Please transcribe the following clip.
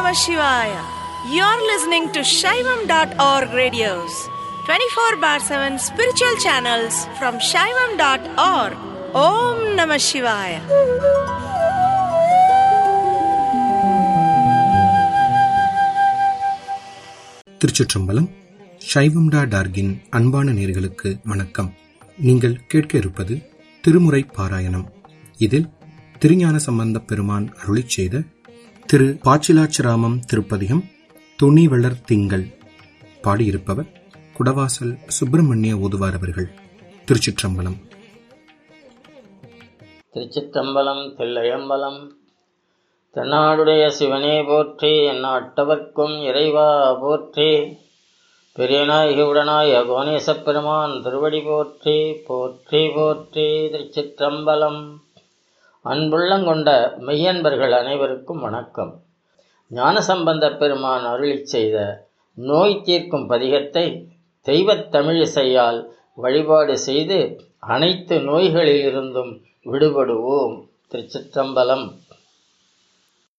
Namah Shivaya. You're listening to Shaivam.org radios, 24 bar 7 spiritual channels from Shaivam.org. Om Namah Shivaya. திருச்சிற்றம்பலம் சைவம்டா டார்கின் அன்பான நேர்களுக்கு வணக்கம் நீங்கள் கேட்க இருப்பது திருமுறை பாராயணம் இதில் திருஞான சம்பந்தப் பெருமான் அருளிச் செய்த திரு பாச்சிலாச்சிராமம் திருப்பதிகம் துணிவளர் திங்கள் பாடியிருப்பவர் குடவாசல் சுப்பிரமணிய ஓதுவார் அவர்கள் திருச்சிற்றம்பலம் திருச்சிற்றம்பலம் தில்லையம்பலம் தென்னாடுடைய சிவனே போற்றி எந்நாட்டவர்க்கும் இறைவா போற்றி பெரியநாயகி உடனாய கோணேசப் பெருமான் திருவடி போற்றி போற்றி போற்றி திருச்சிற்றம்பலம் அன்புள்ளங்கொண்ட மெய்யன்பர்கள் அனைவருக்கும் வணக்கம் ஞானசம்பந்தப் பெருமான் அருளிச் செய்த நோய் தீர்க்கும் பதிகத்தை தெய்வத் தமிழிசையால் வழிபாடு செய்து அனைத்து நோய்களிலிருந்தும் விடுபடுவோம் திருச்சிற்றம்பலம்